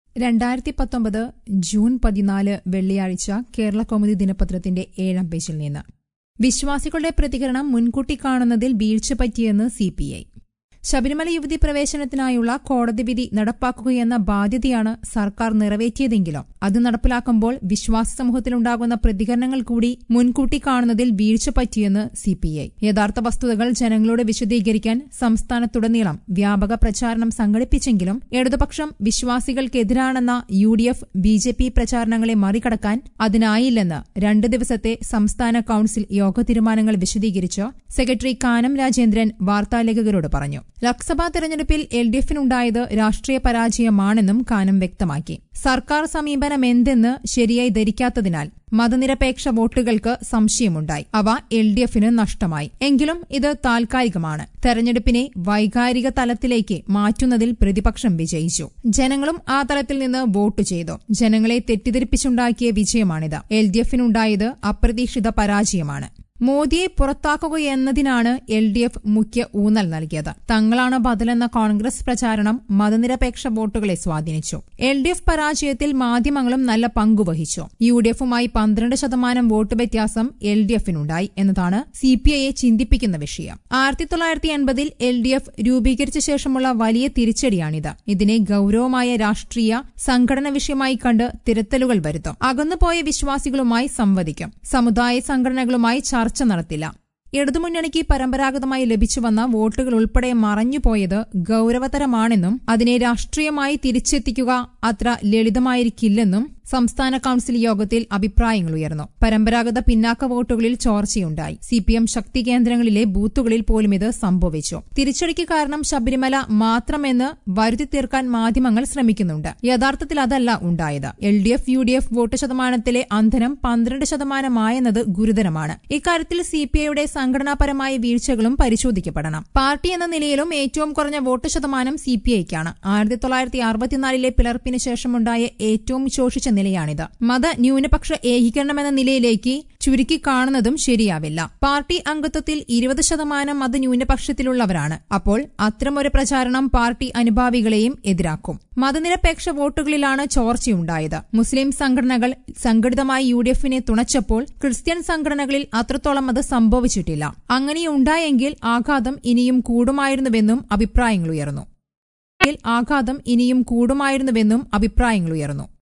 രണ്ടായിരത്തി പത്തൊമ്പത് ജൂൺ പതിനാല് വെള്ളിയാഴ്ച കേരള കൗമുദി ദിനപത്രത്തിന്റെ ഏഴാം പേജിൽ നിന്ന് വിശ്വാസികളുടെ പ്രതികരണം മുൻകൂട്ടി കാണുന്നതിൽ വീഴ്ച പറ്റിയെന്ന് സിപിഐ ശബരിമല യുവതി പ്രവേശനത്തിനായുള്ള കോടതി വിധി നടപ്പാക്കുകയെന്ന ബാധ്യതയാണ് സർക്കാർ നിറവേറ്റിയതെങ്കിലും അത് നടപ്പിലാക്കുമ്പോൾ വിശ്വാസ സമൂഹത്തിലുണ്ടാകുന്ന പ്രതികരണങ്ങൾ കൂടി മുൻകൂട്ടി കാണുന്നതിൽ വീഴ്ച പറ്റിയെന്ന് സിപിഐ യഥാർത്ഥ വസ്തുതകൾ ജനങ്ങളോട് വിശദീകരിക്കാൻ സംസ്ഥാനത്തുടനീളം വ്യാപക പ്രചാരണം സംഘടിപ്പിച്ചെങ്കിലും ഇടതുപക്ഷം വിശ്വാസികൾക്കെതിരാണെന്ന U D F B J P പ്രചാരണങ്ങളെ മറികടക്കാൻ അതിനായില്ലെന്ന് രണ്ട് ദിവസത്തെ സംസ്ഥാന കൌൺസിൽ യോഗ തീരുമാനങ്ങൾ വിശദീകരിച്ച് സെക്രട്ടറി കാനം രാജേന്ദ്രൻ വാർത്താലേഖകരോട് പറഞ്ഞു ലോക്സഭാ തെരഞ്ഞെടുപ്പിൽ എൽ ഡി എഫിനുണ്ടായത് രാഷ്ട്രീയ പരാജയമാണെന്നും കാനം വ്യക്തമാക്കി സർക്കാർ സമീപനം എന്തെന്ന് ശരിയായി ധരിക്കാത്തതിനാൽ മതനിരപേക്ഷ വോട്ടുകൾക്ക് സംശയമുണ്ടായി അവ എൽ ഡി എഫിന് നഷ്ടമായി എങ്കിലും ഇത് താൽക്കാലികമാണ് തെരഞ്ഞെടുപ്പിനെ വൈകാരിക തലത്തിലേക്ക് മാറ്റുന്നതിൽ പ്രതിപക്ഷം വിജയിച്ചു ജനങ്ങളും ആ തലത്തിൽ നിന്ന് വോട്ട് ചെയ്തു ജനങ്ങളെ തെറ്റിദ്ധരിപ്പിച്ചുണ്ടാക്കിയ വിജയമാണിത് എൽ ഡി എഫിനുണ്ടായത് അപ്രതീക്ഷിത പരാജയമാണ് മോദിയെ പുറത്താക്കുകയെന്നതിനാണ് എൽ ഡി എഫ് മുഖ്യ ഊന്നൽ നൽകിയത് തങ്ങളാണ് ബദലെന്ന കോൺഗ്രസ് പ്രചാരണം മതനിരപേക്ഷ വോട്ടുകളെ സ്വാധീനിച്ചു എൽ ഡി എഫ് പരാജയത്തിൽ മാധ്യമങ്ങളും നല്ല പങ്കുവഹിച്ചു യു ഡി എഫുമായി പന്ത്രണ്ട് ശതമാനം വോട്ട് വ്യത്യാസം എൽ ഡി എഫിനുണ്ടായി എന്നതാണ് സി പി ഐയെ ചിന്തിപ്പിക്കുന്ന വിഷയം ആയിരത്തി തൊള്ളായിരത്തി എൺപതിൽ എൽ ഡി എഫ് രൂപീകരിച്ച ശേഷമുള്ള വലിയ തിരിച്ചടിയാണിത് ഇതിനെ ഗൌരവമായ രാഷ്ട്രീയ സംഘടന വിഷയമായി കണ്ട് തിരുത്തലുകൾ വരുത്തും അകന്നുപോയ വിശ്വാസികളുമായി സംവദിക്കും സമുദായ സംഘടനകളുമായി ചർച്ച നടത്തില്ല ഇടതുമുന്നണിക്ക് പരമ്പരാഗതമായി ലഭിച്ചുവന്ന വോട്ടുകൾ ഉൾപ്പെടെ മറഞ്ഞുപോയത് ഗൌരവതരമാണെന്നും അതിനെ രാഷ്ട്രീയമായി തിരിച്ചെത്തിക്കുക അത്ര ലളിതമായിരിക്കില്ലെന്നും സംസ്ഥാന കൌൺസിൽ യോഗത്തിൽ അഭിപ്രായങ്ങളുയർന്നു പരമ്പരാഗത പിന്നാക്ക വോട്ടുകളിൽ ചോർച്ചയുണ്ടായി സിപിഎം ശക്തി കേന്ദ്രങ്ങളിലെ ബൂത്തുകളിൽ പോലും ഇത് സംഭവിച്ചു തിരിച്ചടിക്ക് കാരണം ശബരിമല മാത്രമെന്ന് വരുത്തി തീർക്കാൻ മാധ്യമങ്ങൾ ശ്രമിക്കുന്നുണ്ട് യഥാർത്ഥത്തിൽ അതല്ല ഉണ്ടായത് L D F U D F vote ശതമാനത്തിലെ അന്തരം പന്ത്രണ്ട് ശതമാനമായെന്നത് ഗുരുതരമാണ് ഇക്കാര്യത്തിൽ സിപിഐയുടെ സംഘടനാപരമായ വീഴ്ചകളും പരിശോധിക്കപ്പെടണം പാർട്ടി എന്ന നിലയിലും ഏറ്റവും കുറഞ്ഞ വോട്ട് ശതമാനം സിപിഐക്കാണ് ആയിരത്തി തൊള്ളായിരത്തി അറുപത്തിനാലിലെ പിളർപ്പിന് ശേഷമുണ്ടായ ഏറ്റവും ശോഷിച്ച നിലയാണിത് മത ന്യൂനപക്ഷ ഏകീകരണമെന്ന നിലയിലേക്ക് ചുരുക്കി കാണുന്നതും ശരിയാവില്ല പാർട്ടി അംഗത്വത്തിൽ ഇരുപത് ശതമാനം മത ന്യൂനപക്ഷത്തിലുള്ളവരാണ് അപ്പോൾ അത്തരമൊരു പ്രചാരണം പാർട്ടി അനുഭാവികളെയും എതിരാക്കും മതനിരപേക്ഷ വോട്ടുകളിലാണ് ചോർച്ചയുണ്ടായത് മുസ്ലിം സംഘടനകൾ സംഘടിതമായി യു ഡി എഫിനെ തുണച്ചപ്പോൾ ക്രിസ്ത്യൻ സംഘടനകളിൽ അത്രത്തോളം അത് സംഭവിച്ചിട്ടില്ല അങ്ങനെയുണ്ടായെങ്കിൽ ആഘാതം ഇനിയും കൂടുമായിരുന്നുവെന്നും അഭിപ്രായങ്ങളുയർന്നു ആഘാതം ഇനിയും കൂടുമായിരുന്നുവെന്നും അഭിപ്രായങ്ങളുയർന്നു